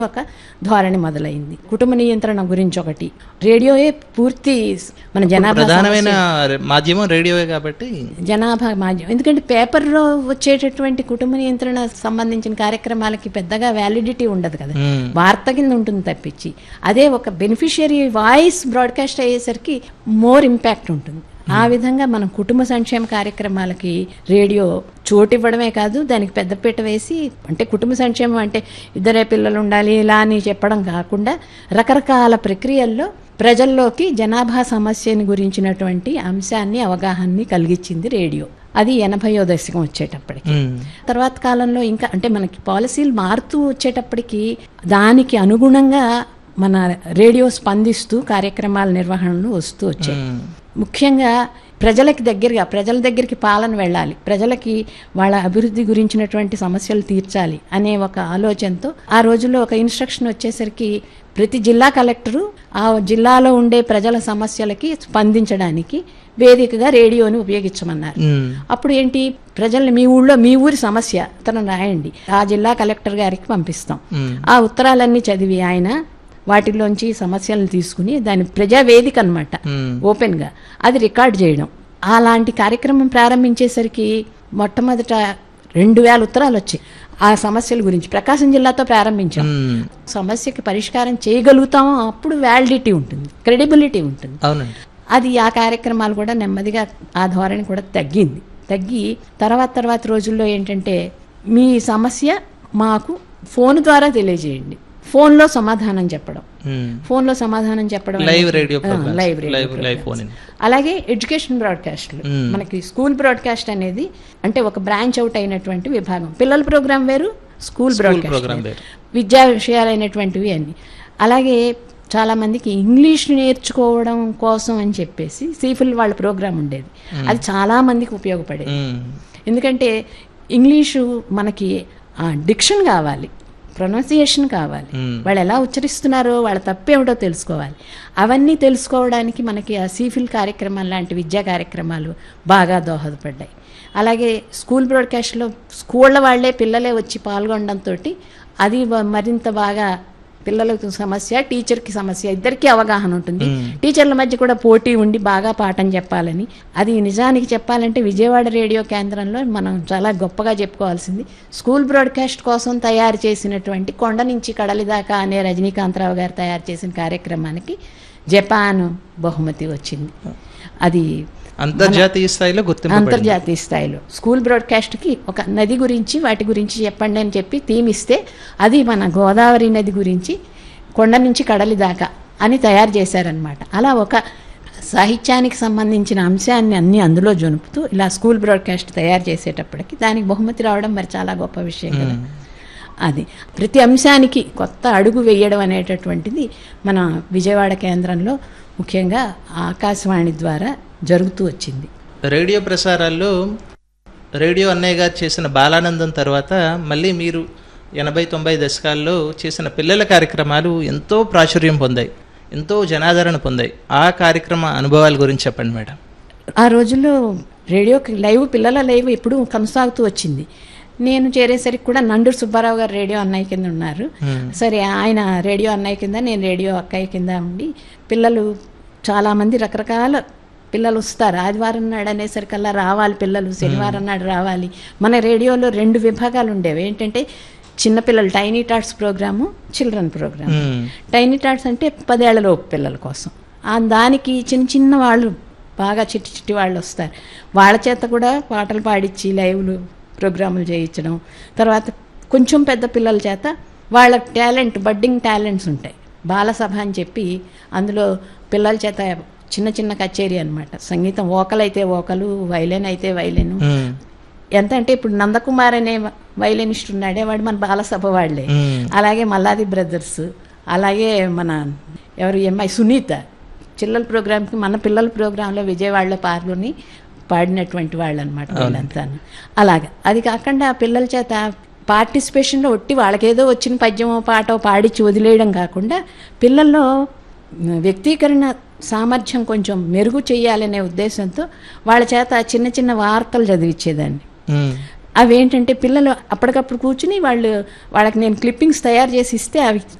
ఒక ధోరణి మొదలైంది కుటుంబ నియంత్రణ గురించి ఒకటి రేడియోయే పూర్తి మన జనాభా ప్రధానమైన మాధ్యమం రేడియోయే కాబట్టి జనాభా మాధ్యమం ఎందుకంటే పేపర్లో వచ్చేటటువంటి కుటుంబ నియంత్రణ సంబంధించిన కార్యక్రమాలకి పెద్దగా వ్యాలిడిటీ ఉండదు కదా మ్మ్. వార్త కింద ఉంటుంది తప్పించి అదే ఒక బెనిఫిషియరీ వాయిస్ బ్రాడ్కాస్ట్ అయ్యేసరికి మోర్ ఇంపాక్ట్ ఉంటుంది ఆ విధంగా మనం కుటుంబ సంక్షేమ కార్యక్రమాలకి రేడియో చోటు ఇవ్వడమే కాదు దానికి పెద్దపీట వేసి అంటే కుటుంబ సంక్షేమం అంటే ఇద్దరే పిల్లలు ఉండాలి ఇలా అని చెప్పడం కాకుండా రకరకాల ప్రక్రియల్లో ప్రజల్లోకి జనాభా సమస్యని గురించినటువంటి అంశాన్ని అవగాహనని కలిగించింది రేడియో అది ఎనభయో దశకం వచ్చేటప్పటికి మ్మ్. తర్వాత కాలంలో ఇంకా అంటే మనకి పాలసీలు మారుతూ వచ్చేటప్పటికి దానికి అనుగుణంగా మన రేడియో స్పందిస్తూ కార్యక్రమాల నిర్వహణలు వస్తూ వచ్చాయి మ్మ్. ముఖ్యంగా ప్రజలకి దగ్గరగా ప్రజల దగ్గరికి పాలన వెళ్ళాలి ప్రజలకి వాళ్ళ అభివృద్ధి గురించినటువంటి సమస్యలు తీర్చాలి అనే ఒక ఆలోచనతో ఆ రోజుల్లో ఒక ఇన్స్ట్రక్షన్ వచ్చేసరికి ప్రతి జిల్లా కలెక్టరు ఆ జిల్లాలో ఉండే ప్రజల సమస్యలకి స్పందించడానికి వేదికగా రేడియోని ఉపయోగించమన్నారు మ్మ్. అప్పుడు ఏంటి ప్రజల్ని మీ ఊళ్ళో మీ ఊరి సమస్య ఉత్తరం రాయండి ఆ జిల్లా కలెక్టర్ గారికి పంపిస్తాం మ్మ్. ఆ ఉత్తరాలన్నీ చదివి ఆయన వాటిలోంచి సమస్యలను తీసుకుని దాని ప్రజావేదిక అనమాట మ్మ్. ఓపెన్ గా అది రికార్డ్ చేయడం అలాంటి కార్యక్రమం ప్రారంభించేసరికి మొట్టమొదట రెండు వేల ఉత్తరాలు వచ్చాయి ఆ సమస్యల గురించి ప్రకాశం జిల్లాతో ప్రారంభించాం మ్మ్. సమస్యకి పరిష్కారం చేయగలుగుతామో అప్పుడు వ్యాలిడిటీ ఉంటుంది క్రెడిబిలిటీ ఉంటుంది అవునండి అది ఆ కార్యక్రమాలు కూడా నెమ్మదిగా ఆ ధోరణి కూడా తగ్గింది తగ్గి తర్వాత తర్వాత రోజుల్లో ఏంటంటే మీ సమస్య మాకు ఫోన్ ద్వారా తెలియజేయండి ఫోన్లో సమాధానం చెప్పడం మ్మ్. ఫోన్లో సమాధానం చెప్పడం లైవ్ అనేది- radio ah, programmes. Live radio live- live programmes. Phone in. అలాగే ఎడ్యుకేషన్ బ్రాడ్కాస్ట్లు మ్మ్. మనకి స్కూల్ బ్రాడ్కాస్ట్ అనేది అంటే ఒక బ్రాంచ్ అవుట్ అయినటువంటి విభాగం పిల్లల ప్రోగ్రాం వేరు స్కూల్ బ్రాడ్కాస్ట్ ప్రోగ్రాం వేరు. వేరు. విద్యా విషయాలైనటువంటివి అన్ని అలాగే చాలా మందికి ఇంగ్లీష్ నేర్చుకోవడం కోసం అని చెప్పేసి సీఫుల్ వాళ్ళ ప్రోగ్రాం ఉండేది అది చాలా మందికి ఉపయోగపడేది మ్మ్. ఎందుకంటే ఇంగ్లీషు మనకి డిక్షన్ కావాలి ప్రొనౌన్సియేషన్ కావాలి మ్మ్. వాళ్ళు ఎలా ఉచ్చరిస్తున్నారో వాళ్ళ తప్పేమిటో తెలుసుకోవాలి అవన్నీ తెలుసుకోవడానికి మనకి ఆ సీఫిల్ కార్యక్రమం లాంటి విద్యా కార్యక్రమాలు బాగా దోహదపడ్డాయి అలాగే స్కూల్ బ్రాడ్కాస్ట్లో స్కూళ్ళ వాళ్ళే పిల్లలే వచ్చి పాల్గొనడంతో అది వ- మరింత బాగా పిల్లలకు సమస్య టీచర్కి సమస్య ఇద్దరికీ అవగాహన ఉంటుంది టీచర్ల మధ్య కూడా పోటీ ఉండి బాగా పాఠం చెప్పాలని అది నిజానికి చెప్పాలంటే విజయవాడ రేడియో కేంద్రంలో మనం చాలా గొప్పగా చెప్పుకోవాల్సింది స్కూల్ బ్రాడ్కాస్ట్ కోసం తయారు చేసినటువంటి కొండ నుంచి కడలి దాకా అనే రజనీకాంతరావు గారు తయారు చేసిన కార్యక్రమానికి జపాన్ బహుమతి వచ్చింది అది అంతర్జాతీయ స్థాయిలో గుర్తింపు అంతర్జాతీయ స్థాయిలో స్కూల్ బ్రాడ్కాస్ట్కి ఒక నది గురించి వాటి గురించి చెప్పండి అని చెప్పి థీమ్ ఇస్తే అది మన గోదావరి నది గురించి కొండ నుంచి కడలి దాకా అని తయారు చేశారనమాట అలా ఒక సాహిత్యానికి సంబంధించిన అంశాన్ని అన్ని అందులో జొనుపుతూ ఇలా స్కూల్ బ్రాడ్కాస్ట్ తయారు చేసేటప్పటికి దానికి బహుమతి రావడం మరి చాలా గొప్ప విషయం కదా అది ప్రతి అంశానికి కొత్త అడుగు వేయడం అనేటటువంటిది మన విజయవాడ కేంద్రంలో ముఖ్యంగా ఆకాశవాణి ద్వారా జరుగుతూ వచ్చింది రేడియో ప్రసారాల్లో రేడియో అన్నయ్య గారు చేసిన బాలానందం తర్వాత మళ్ళీ మీరు ఎనభై తొంభై దశకాల్లో చేసిన పిల్లల కార్యక్రమాలు ఎంతో ప్రాచుర్యం పొందాయి ఎంతో జనాదరణ పొందాయి ఆ కార్యక్రమ అనుభవాల గురించి చెప్పండి మేడం ఆ రోజుల్లో రేడియోకి లైవ్ పిల్లల లైవ్ ఎప్పుడు కొనసాగుతూ వచ్చింది నేను చేరేసరికి కూడా నండూరు సుబ్బారావు గారు రేడియో అన్నయ్య కింద ఉన్నారు సరే ఆయన రేడియో అన్నయ్య కింద నేను రేడియో అక్కయ్య కింద ఉండి పిల్లలు చాలామంది రకరకాల పిల్లలు వస్తారు ఆదివారం నాడు అనేసరికల్లా రావాలి పిల్లలు శనివారం నాడు రావాలి మన రేడియోలో రెండు విభాగాలు ఉండేవి ఏంటంటే చిన్నపిల్లలు tiny tots programme children programme hmm. Tiny tots అంటే పదేళ్లలోపు పిల్లల కోసం ఆ దానికి చిన్న చిన్న వాళ్ళు బాగా చిట్టి చిట్టి వాళ్ళు వస్తారు వాళ్ళ చేత కూడా పాటలు పాడించి లైవ్లు ప్రోగ్రాములు చేయించడం తర్వాత కొంచెం పెద్ద పిల్లల చేత వాళ్ళ టాలెంట్ బడ్డింగ్ టాలెంట్స్ ఉంటాయి బాలసభ అని చెప్పి అందులో పిల్లల చేత చిన్న చిన్న కచేరీ అన్నమాట సంగీతం వోకల్ అయితే వోకలు వైలెన్ అయితే వైలెను మ్మ్. ఎంత అంటే ఇప్పుడు నందకుమార్ అనే వైలెనిస్ట్ ఉన్నాడే వాడు మన బాలసభ వాళ్ళే మ్మ్. అలాగే మల్లాది బ్రదర్స్ అలాగే మన ఎవరు ఈ అమ్మాయి సునీత చిల్లల ప్రోగ్రామ్కి మన పిల్లల ప్రోగ్రాంలో విజయవాడలో పాల్గొని పాడినటువంటి వాళ్ళు అనమాట వీళ్ళంతా అలాగా అది కాకుండా ఆ పిల్లల చేత పార్టిసిపేషన్లో ఒట్టి వాళ్ళకేదో వచ్చిన పద్యమో పాటో పాడిచ్చి వదిలేయడం కాకుండా పిల్లల్లో వ్యక్తీకరణ సామర్థ్యం కొంచెం మెరుగు చేయాలనే ఉద్దేశంతో వాళ్ళ చేత చిన్న చిన్న వార్తలు చదివించేదాన్ని మ్మ్. అవి ఏంటంటే పిల్లలు అప్పటికప్పుడు కూర్చుని వాళ్ళు వాళ్ళకి నేను క్లిప్పింగ్స్ తయారు చేసి ఇస్తే అవి